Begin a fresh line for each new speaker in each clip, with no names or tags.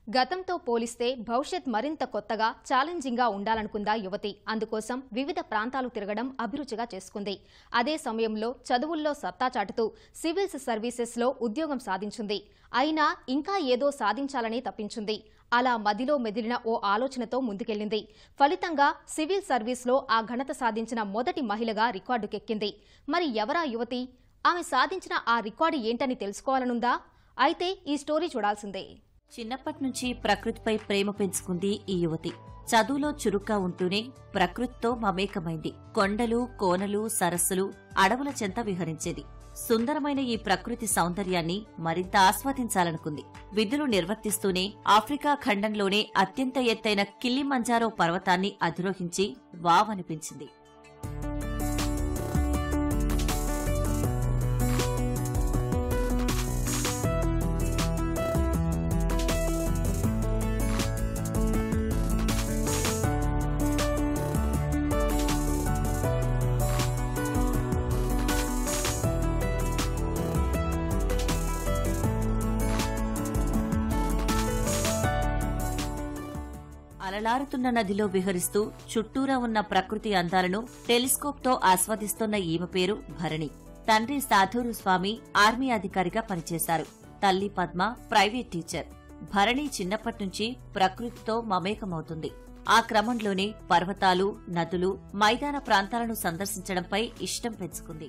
గతంతో పోలిస్తే భవిష్యత్ మరింత కొత్తగా ఛాలెంజింగ్గా ఉండాలనుకుందా యువతి అందుకోసం వివిధ ప్రాంతాలు తిరగడం అభిరుచిగా చేసుకుంది అదే సమయంలో చదువుల్లో సత్తా చాటుతూ సివిల్స్ సర్వీసెస్లో ఉద్యోగం సాధించింది అయినా ఇంకా ఏదో సాధించాలని తప్పించింది అలా మదిలో మెదిలిన ఓ ఆలోచనతో ముందుకెళ్లింది ఫలితంగా సివిల్ సర్వీస్లో ఆ ఘనత సాధించిన మొదటి మహిళగా రికార్డుకెక్కింది మరి ఎవరా యువతి ఆమె సాధించిన ఆ రికార్డు ఏంటని తెలుసుకోవాలనుందా అయితే ఈ స్టోరీ చూడాల్సిందే
చిన్నప్పటి నుంచి ప్రకృతిపై ప్రేమ పెంచుకుంది ఈ యువతి చదువులో చురుగ్గా ఉంటూనే ప్రకృతితో మమేకమైంది కొండలు కోనలు సరస్సులు అడవుల చెంత విహరించేది సుందరమైన ఈ ప్రకృతి సౌందర్యాన్ని మరింత ఆస్వాదించాలనుకుంది విధులు నిర్వర్తిస్తూనే ఆఫ్రికా ఖండంలోనే అత్యంత ఎత్తైన కిల్లిమంజారో పర్వతాన్ని అధిరోహించి వావ్ అనిపించింది అలలారుతున్న నదిలో విహరిస్తూ చుట్టూరా ఉన్న ప్రకృతి అందాలను టెలిస్కోప్తో ఆస్వాదిస్తోన్న ఈమె పేరు భరణి తండ్రి సాధూరు స్వామి ఆర్మీ అధికారిగా పనిచేశారు తల్లి పద్మ ప్రైవేట్ టీచర్ భరణి చిన్నప్పటి నుంచి ప్రకృతితో మమేకమవుతుంది ఆ క్రమంలోనే పర్వతాలు నదులు మైదాన ప్రాంతాలను సందర్శించడంపై ఇష్టం పెంచుకుంది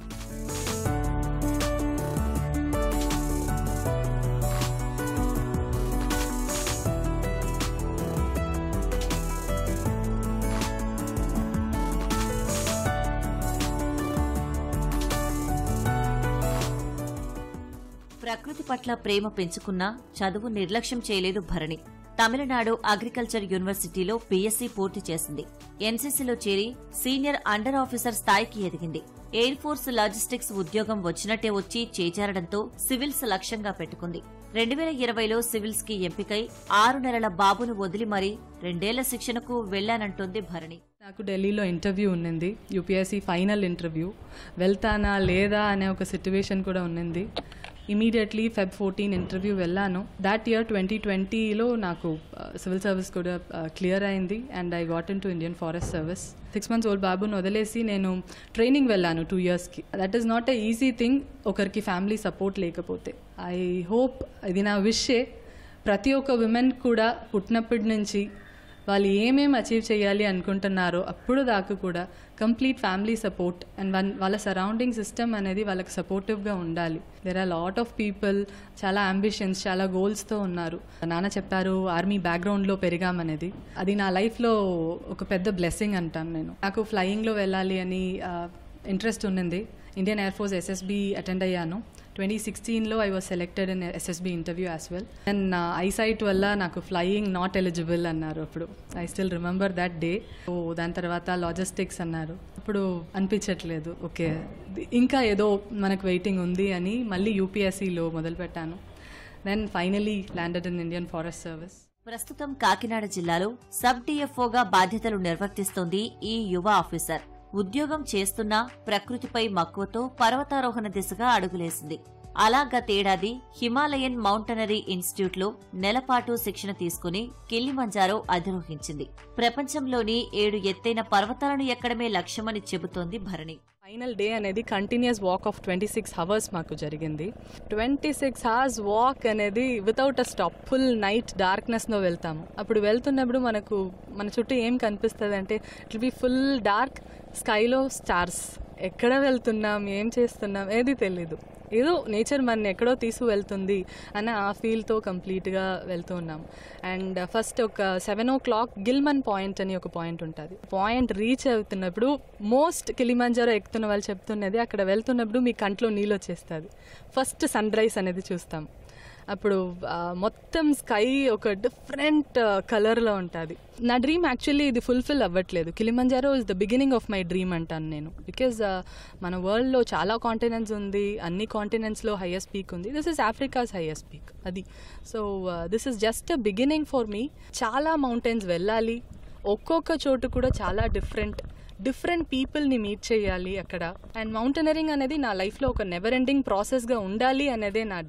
ప్రకృతి పట్ల ప్రేమ పెంచుకున్నా చదువు నిర్లక్ష్యం చేయలేదు భరణి తమిళనాడు అగ్రికల్చర్ యూనివర్సిటీలో పీఎస్సీ పూర్తి చేసింది ఎన్సీసీలో చేరి సీనియర్ అండర్ ఆఫీసర్ స్థాయికి ఎదిగింది ఎయిర్ ఫోర్స్ లాజిస్టిక్స్ ఉద్యోగం వచ్చినట్టే వచ్చి చేజారడంతో సివిల్స్ లక్ష్యంగా పెట్టుకుంది రెండు వేల ఇరవైలో సివిల్స్ కి ఎంపికై ఆరు నెలల బాబును వదిలి మరీ రెండేళ్ల శిక్షణకు వెళ్లానంటోంది భరణి
నాకు ఢిల్లీలో ఇంటర్వ్యూ ఉన్నింది యూపీఎస్సీ ఫైనల్ ఇంటర్వ్యూ వెళ్తానా లేదా అనే ఒక సిట్యువేషన్ కూడా ఉన్నింది ఇమీడియట్లీ ఫెబ్ ఫోర్టీన్ ఇంటర్వ్యూ వెళ్ళాను దాట్ ఇయర్ ట్వంటీ ట్వంటీలో నాకు సివిల్ సర్వీస్ కూడా క్లియర్ అయింది and I got in to Indian forest service six months old బాబుని వదిలేసి నేను ట్రైనింగ్ వెళ్ళాను టూ ఇయర్స్కి that is not a easy thing ఒకరికి ఫ్యామిలీ సపోర్ట్ లేకపోతే ఐ హోప్ ఇది నా విషే ప్రతి ఒక్క విమెన్ కూడా పుట్టినప్పటి నుంచి వాళ్ళు ఏమేమి అచీవ్ చేయాలి అనుకుంటున్నారో అప్పుడు దాకా కూడా complete family support and one వాళ్ళ సరౌండింగ్ సిస్టమ్ అనేది వాళ్ళకి సపోర్టివ్గా ఉండాలి there are lot of people చాలా అంబిషన్స్ చాలా గోల్స్తో ఉన్నారు నాన్న చెప్పారు ఆర్మీ బ్యాక్గ్రౌండ్లో పెరిగామనేది అది నా లైఫ్లో ఒక పెద్ద బ్లెస్సింగ్ అంటాను నేను నాకు ఫ్లయింగ్లో వెళ్ళాలి అని ఇంట్రెస్ట్ ఉన్నింది Indian air force SSB attend అయ్యాను ట్వంటీ సిక్స్టీన్లో I was selected in SSB interview as well and నా ఐసైట్ వల్ల నాకు ఫ్లయింగ్ నాట్ ఎలిజిబుల్ అన్నారు అప్పుడు I still remember that day oh దాని తర్వాత లాజిస్టిక్స్ అన్నారు అప్పుడు అనిపించట్లేదు ఓకే ఇంకా ఏదో మనకు వెయిటింగ్ ఉంది అని మళ్ళీ యూపీఎస్సీలో మొదలుపెట్టాను then finally landed in Indian forest service
ప్రస్తుతం కాకినాడ జిల్లాలో సబ్ డిఎఫ్ఓగా బాధ్యతలు నిర్వర్తిస్తోంది ఈ యువ ఆఫీసర్ ఉద్యోగం చేస్తున్నా ప్రకృతిపై మక్కువతో పర్వతారోహణ దిశగా అడుగులేసింది అలా గతేడాది హిమాలయన్ మౌంటనరీ ఇన్స్టిట్యూట్లో నెలపాటు శిక్షణ తీసుకుని కిల్లిమంజారో అధిరోహించింది ప్రపంచంలోని ఏడు ఎత్తైన పర్వతాలను ఎక్కడమే లక్ష్యమని చెబుతోంది భరణి
ఫైనల్ డే అనేది continuous walk of twenty six hours మాకు జరిగింది ట్వంటీ సిక్స్ అవర్స్ వాక్ అనేది without a stop full night డార్క్నెస్లో వెళ్తాము అప్పుడు వెళ్తున్నప్పుడు మనకు మన చుట్టూ ఏం కనిపిస్తుంది అంటే ఇట్ బి ఫుల్ డార్క్ స్కైలో స్టార్స్ ఎక్కడ వెళ్తున్నాం ఏం చేస్తున్నాం ఏది తెలీదు ఏదో నేచర్ మన ఎక్కడో తీసు వెళ్తుంది అని ఆ ఫీల్తో కంప్లీట్గా వెళ్తూ ఉన్నాం అండ్ ఫస్ట్ ఒక seven o'clock Gilman point అని ఒక పాయింట్ ఉంటుంది పాయింట్ రీచ్ అవుతున్నప్పుడు మోస్ట్ కిలిమంజారో ఎక్కుతున్న వాళ్ళు చెప్తున్నది అక్కడ వెళ్తున్నప్పుడు మీ కంట్లో నీళ్ళు వచ్చేస్తుంది ఫస్ట్ సన్ రైజ్ అనేది చూస్తాం అప్పుడు ఆ, మొత్తం స్కై ఒక డిఫరెంట్ కలర్లో ఉంటుంది నా డ్రీమ్ యాక్చువల్లీ ఇది ఫుల్ఫిల్ అవ్వట్లేదు Kilimanjaro is the beginning of my dream అంటాను నేను బికాజ్ మన వరల్డ్లో చాలా కాంటినెంట్స్ ఉంది అన్ని కాంటినెంట్స్లో హైయెస్ట్ పీక్ ఉంది this is Africa's highest peak అది so this is just a beginning for me చాలా మౌంటైన్స్ వెళ్ళాలి ఒక్కొక్క చోటు కూడా చాలా డిఫరెంట్ డిఫరెంట్ పీపుల్ని మీట్ చేయాలి అక్కడ అండ్ మౌంటైనరింగ్ అనేది నా లైఫ్లో ఒక నెవర్ ఎండింగ్ ప్రాసెస్గా ఉండాలి అనేదే నా డ్రీమ్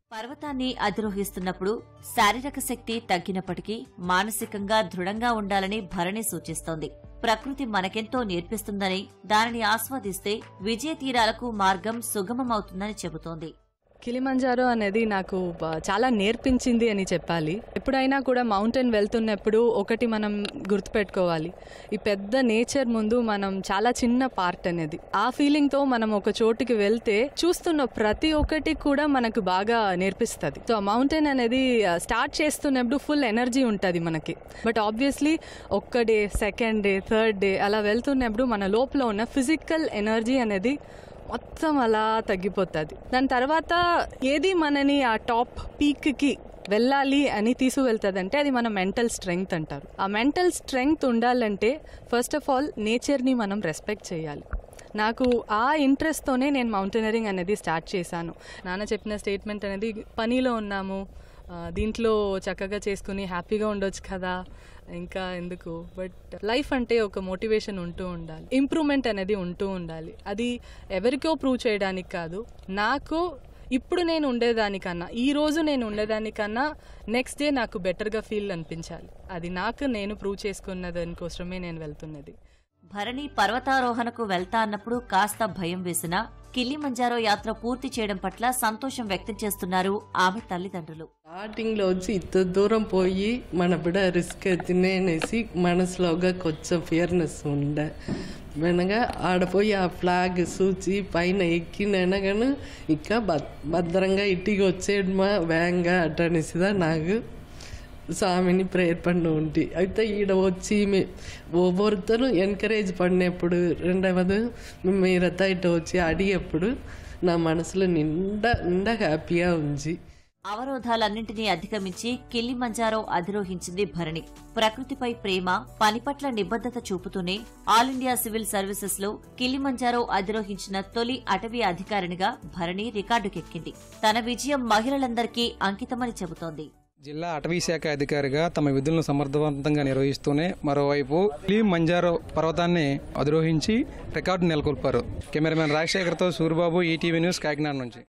పర్వతాన్ని అధిరోహిస్తున్నప్పుడు శారీరక శక్తి తగ్గినప్పటికీ మానసికంగా దృఢంగా ఉండాలని భరణి సూచిస్తోంది ప్రకృతి మనకెంతో నేర్పిస్తుందని దానిని ఆస్వాదిస్తే విజయ తీరాలకు మార్గం సుగమమవుతుందని చెబుతోంది
కిలిమంజారో అనేది నాకు బ- చాలా నేర్పించింది అని చెప్పాలి ఎప్పుడైనా కూడా మౌంటైన్ వెళ్తున్నప్పుడు ఒకటి మనం గుర్తుపెట్టుకోవాలి ఈ పెద్ద నేచర్ ముందు మనం చాలా చిన్న పార్ట్ అనేది ఆ ఫీలింగ్తో మనం ఒక చోటుకి వెళ్తే చూస్తున్న ప్రతి ఒక్కటి కూడా మనకు బాగా నేర్పిస్తుంది సో మౌంటైన్ అనేది స్టార్ట్ చేస్తున్నప్పుడు ఫుల్ ఎనర్జీ ఉంటుంది మనకి బట్ ఆబ్వియస్లీ ఒక్క day second day third day అలా వెళ్తున్నప్పుడు మన లోపల ఉన్న ఫిజికల్ ఎనర్జీ అనేది మొత్తం అలా తగ్గిపోతుంది దాని తర్వాత ఏది మనని ఆ టాప్ పీక్కి వెళ్ళాలి అని తీసుకువెళ్తుంది అంటే అది మన మెంటల్ స్ట్రెంగ్త్ అంటారు ఆ మెంటల్ స్ట్రెంగ్త్ ఉండాలంటే ఫస్ట్ ఆఫ్ ఆల్ నేచర్ని మనం రెస్పెక్ట్ చేయాలి నాకు ఆ ఇంట్రెస్ట్తోనే నేను మౌంటైనరింగ్ అనేది స్టార్ట్ చేశాను నాన్న చెప్పిన స్టేట్మెంట్ అనేది పనిలో ఉన్నాము ఆ, దీంట్లో చక్కగా చేసుకుని హ్యాపీగా ఉండొచ్చు కదా ఇంకా ఎందుకు బట్ లైఫ్ అంటే ఒక మోటివేషన్ ఉంటూ ఉండాలి ఇంప్రూవ్మెంట్ అనేది ఉంటూ ఉండాలి అది ఎవరికో ప్రూవ్ చేయడానికి కాదు నాకు ఇప్పుడు నేను ఉండేదానికన్నా ఈ రోజు నేను ఉండేదానికన్నా నెక్స్ట్ డే నాకు బెటర్గా ఫీల్ అనిపించాలి అది నాకు నేను ప్రూవ్ చేసుకున్న దానికోసమే నేను వెళ్తున్నది
భరణి పర్వతారోహణకు వెళ్తా అన్నప్పుడు కాస్త భయం వేసినా కిల్లిమంజారో యాత్ర పూర్తి చేయడం పట్ల సంతోషం వ్యక్తం చేస్తున్నారు ఆమె తల్లిదండ్రులు
స్టార్టింగ్లో వచ్చి ఇంత దూరం పోయి మన బిడ రిస్క్ ఎత్తినే అనేసి మనసులోగా కొంచెం ఫియర్నెస్ ఉండే వెనగా ఆడపోయి ఆ ఫ్లాగ్ సూచి పైన ఎక్కినైనా కానీ ఇంకా భద్ భద్రంగా ఇంటికి వచ్చేయడమా వేగంగా అట్ట అనేసిదా నాకు స్వామిని ప్రేయర్ పండు ఉంటి అయితే ఈడ వచ్చి మీ- ఒవ్వొరుతరు ఎంకరేజ్ పడినప్పుడు రెండవది మీరంతా ఇట వచ్చి అడిగేప్పుడు నా మనసులో నిండా నిండా హ్యాపీగా ఉంది
అవరోధాలన్నింటినీ అధిగమించి కిల్లిమంజారో అధిరోహించింది భరణి ప్రకృతిపై ప్రేమ పని పట్ల నిబద్ధత చూపుతూనే ఆల్ ఇండియా సివిల్ సర్వీసెస్ లో కిల్లిమంజారో అధిరోహించిన తొలి అటవీ అధికారినిగా భరణి రికార్డుకెక్కింది తన విజయం మహిళలందరికీ అంకితమని చెబుతోంది
జిల్లా అటవీ శాఖ అధికారిగా తమ విధులను సమర్థవంతంగా నిర్వహిస్తూనే మరోవైపు లీ మంజారో పర్వతాన్ని అధిరోహించి రికార్డు నెలకొల్పారు కెమెరామెన్ రాజశేఖర్తో సూరిబాబు ఈటీవీ న్యూస్ కాకినాడ నుంచి